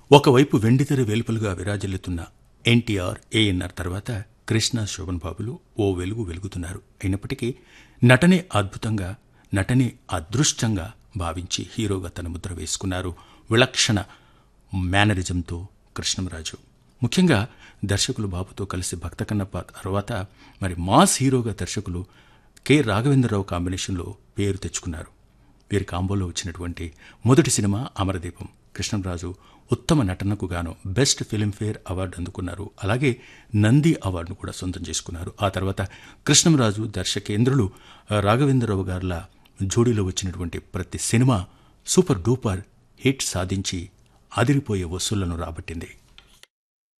ఒకవైపు వెండితెర వెలుపలుగా విరాజిల్లుతున్న ఎన్టీఆర్ ఏఎన్ఆర్ తర్వాత కృష్ణ శోభన్ బాబులు ఓ వెలుగు వెలుగుతున్నారు అయినప్పటికీ నటనే అద్భుతంగా నటనే అదృష్టంగా భావించి హీరోగా తన ముద్ర వేసుకున్నారు విలక్షణ మేనరిజంతో కృష్ణంరాజు ముఖ్యంగా దర్శకులు బాబుతో కలిసి భక్త కన్నప్ప తర్వాత మరి మాస్ హీరోగా దర్శకులు కె రాఘవేంద్రరావు కాంబినేషన్లో పేరు తెచ్చుకున్నారు వీరి కాంబోలో వచ్చినటువంటి మొదటి సినిమా అమరదీపం కృష్ణంరాజు ఉత్తమ నటనకు గాను బెస్ట్ ఫిల్మ్ఫేర్ అవార్డు అందుకున్నారు అలాగే నంది అవార్డును కూడా సొంతం చేసుకున్నారు ఆ తర్వాత కృష్ణంరాజు దర్శకేంద్రులు రాఘవేంద్రరావు గార్ల జోడీలో వచ్చినటువంటి ప్రతి సినిమా సూపర్ డూపర్ హిట్ సాధించి అదిరిపోయే వసూళ్లను రాబట్టింది